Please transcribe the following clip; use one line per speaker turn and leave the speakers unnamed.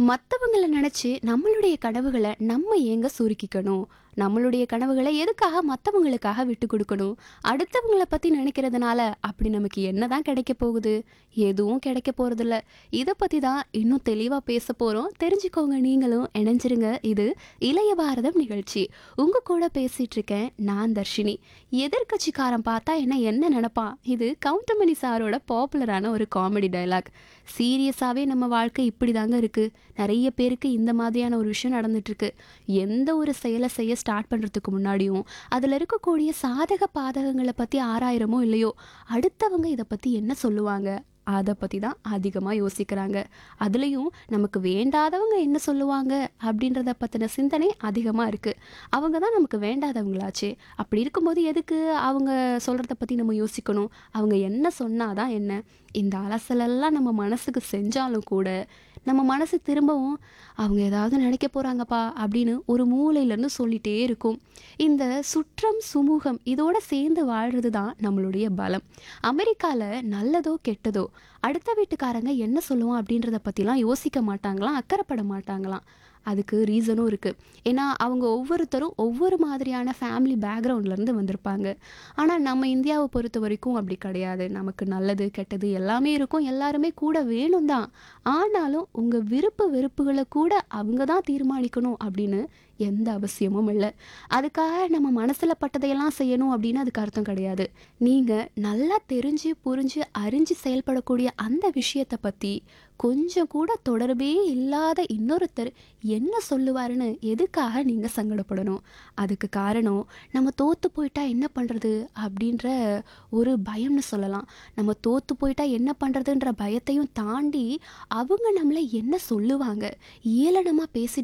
மற்றவங்கள நினச்சி நம்மளுடைய கனவுகளை நம்ம ஏங்க சுருக்கிக்கணும் நம்மளுடைய கனவுகளை எதுக்காக மற்றவங்களுக்காக விட்டு கொடுக்கணும் அடுத்தவங்கள பற்றி நினைக்கிறதுனால அப்படி நமக்கு என்னதான் கிடைக்க போகுது எதுவும் கிடைக்க போகிறதில்ல இதை பற்றி தான் இன்னும் தெளிவாக பேச போகிறோம் தெரிஞ்சுக்கோங்க நீங்களும் இணைஞ்சிருங்க இது இளைய பாரதம் நிகழ்ச்சி உங்கள் கூட பேசிகிட்டு இருக்கேன் நான் தர்ஷினி எதிர்கட்சிக்காரன் பார்த்தா என்ன என்ன நினைப்பான் இது கவுண்டமணி சாரோட பாப்புலரான ஒரு காமெடி டயலாக் சீரியஸாகவே நம்ம வாழ்க்கை இப்படி தாங்க இருக்குது நிறைய பேருக்கு இந்த மாதிரியான ஒரு விஷயம் நடந்துட்டுருக்கு எந்த ஒரு செயலை செய்ய ஸ்டார்ட் பண்ணுறதுக்கு முன்னாடியும் அதில் இருக்கக்கூடிய சாதக பாதகங்களை பற்றி ஆராயிரமோ இல்லையோ அடுத்தவங்க இதை பற்றி என்ன சொல்லுவாங்க அதை பற்றி தான் அதிகமாக யோசிக்கிறாங்க அதுலேயும் நமக்கு வேண்டாதவங்க என்ன சொல்லுவாங்க அப்படின்றத பற்றின சிந்தனை அதிகமாக இருக்குது அவங்க தான் நமக்கு வேண்டாதவங்களாச்சே அப்படி இருக்கும்போது எதுக்கு அவங்க சொல்கிறத பற்றி நம்ம யோசிக்கணும் அவங்க என்ன சொன்னாதான் என்ன இந்த அலசலெல்லாம் நம்ம மனசுக்கு செஞ்சாலும் கூட நம்ம மனசு திரும்பவும் அவங்க ஏதாவது நினைக்க போகிறாங்கப்பா அப்படின்னு ஒரு மூலையிலேருந்து சொல்லிகிட்டே இருக்கும் இந்த சுற்றம் சுமூகம் இதோட சேர்ந்து வாழ்கிறது தான் நம்மளுடைய பலம் அமெரிக்காவில் நல்லதோ கெட்டதோ அடுத்த வீட்டுக்காரங்க என்ன சொல்லுவோம் அப்படின்றத பற்றிலாம் யோசிக்க மாட்டாங்களாம் அக்கறைப்பட மாட்டாங்களாம் அதுக்கு ரீசனும் இருக்குது ஏன்னா அவங்க ஒவ்வொருத்தரும் ஒவ்வொரு மாதிரியான ஃபேமிலி பேக்ரவுண்ட்லேருந்து வந்திருப்பாங்க ஆனால் நம்ம இந்தியாவை பொறுத்த வரைக்கும் அப்படி கிடையாது நமக்கு நல்லது கெட்டது எல்லாமே இருக்கும் எல்லாருமே கூட வேணும் தான் ஆனாலும் உங்கள் விருப்பு வெறுப்புகளை கூட அவங்க தான் தீர்மானிக்கணும் அப்படின்னு எந்த அவசியமும் இல்லை அதுக்காக நம்ம மனசில் பட்டதையெல்லாம் செய்யணும் அப்படின்னு அதுக்கு அர்த்தம் கிடையாது நீங்கள் நல்லா தெரிஞ்சு புரிஞ்சு அறிஞ்சு செயல்படக்கூடிய அந்த விஷயத்தை பற்றி கொஞ்சம் கூட தொடர்பே இல்லாத இன்னொருத்தர் என்ன சொல்லுவாருன்னு எதுக்காக நீங்கள் சங்கடப்படணும் அதுக்கு காரணம் நம்ம தோற்று போயிட்டா என்ன பண்ணுறது அப்படின்ற ஒரு பயம்னு சொல்லலாம் நம்ம தோற்று போயிட்டா என்ன பண்ணுறதுன்ற பயத்தையும் தாண்டி அவங்க நம்மளை என்ன சொல்லுவாங்க ஏளனமாக பேசிட்டு